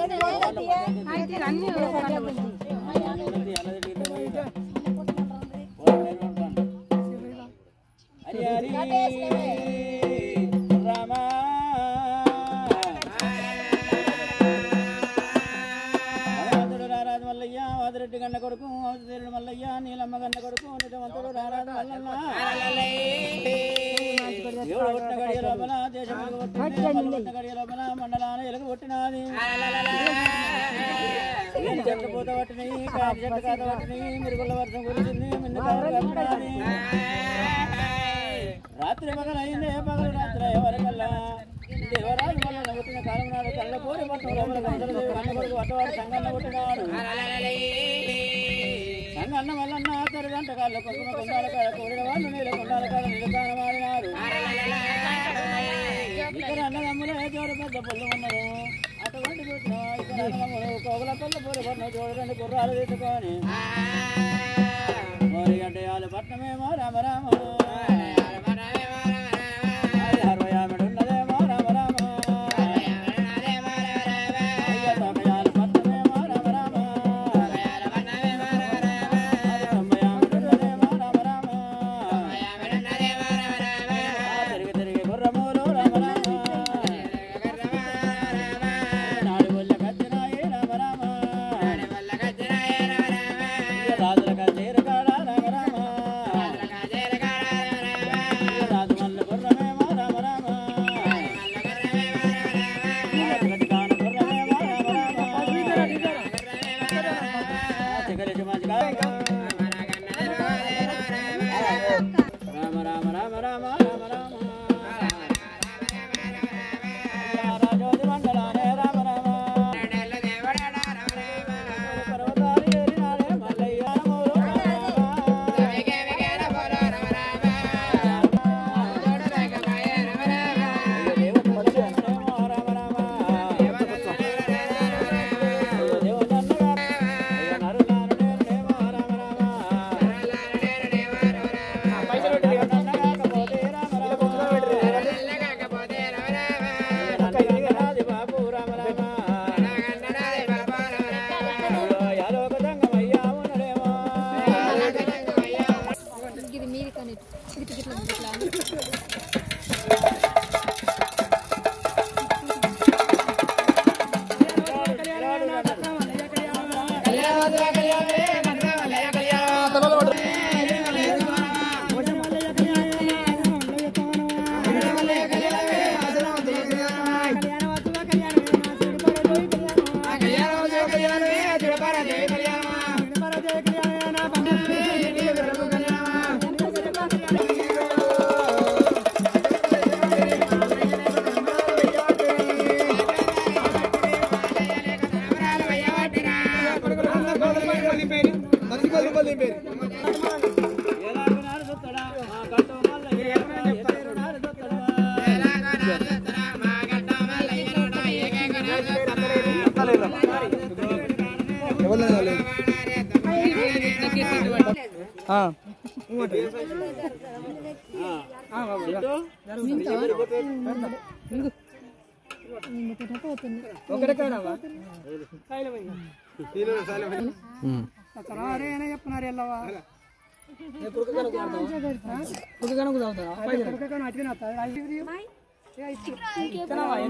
హరి హరి రామా భగవంతుడు రారాజు మల్లయ్య వాదిరెడ్డి గన్న కొడుకు అవసరుడు మల్లయ్య నీలమ్మ గన్న కొడుకు నిజవంతుడు రారాజు మల్లన్న దేవుడు కొట్టిన గడియ లోపల దేశములకు కొట్టింది మల్లు కొట్టిన గడియ లోపల మండలాన ఎలుగు కొట్టినది నేను చెట్టు పూత పట్టినాయి కాటి చెట్టు కాత పట్టినాయి మిరుగుల వర్షం కురిసింది మిన్ను కారు కప్పినది రాత్రి పగలైందే పగలు రాత్రి ఎవరికల్లా దేవరాజు వల్ల నవ్వుతున్న కాలం నాడు కళ్ళ పోరి పట్టు లోపల కందరు కన్న కొడుకు అట్టవాడు సంగన్న కొట్టినాడు సంగన్న వల్లన్న తరుగంట కాళ్ళ కొడుకున కొండాల కాడ కోరిన వాళ్ళు నీళ్ళ కొండాల కాడ నిలకాన మారినారు ఇక్కడ అన్నదమ్ములే జోడు పెద్ద పొల్లు ఉన్నారు అటువంటి చూసిన ఇక్కడ అన్నదమ్ములు కోగుల పల్ల పోరి పట్టిన జోడు రెండు గుర్రాలు తీసుకొని మోరి అంటే వాళ్ళు పట్నమేమో రామ రామ అది అరవై ఆమెడు ఉన్నదేమో రామ రామ అయ్య తొంభయాలు పట్నమేమో రామ రామ అది తొంభై ఆమెడు ఉన్నదేమో రామ రామ తిరిగి తిరిగి గుర్రమూలు రామ రామ నాడు ఒళ్ళ కచ్చినాయి రామ రామ రాజుల కచేరు కాడ రామ రామ రాజు మల్ల గుర్రమేమో రామ రామ గట్టి కాన గుర్రమేమో రామ రామ చిగరెడ్డి మంచిగా రామ రామ రామ రామ రామ రామ రాజోది మండలానే రామ రామ పర్వతాలు ఏరినాడే మల్లయ్య రాములు ఇది మీది కానీ ఇటు ఇట్లా ఇట్లా కుక్కకనకు తాగుతారా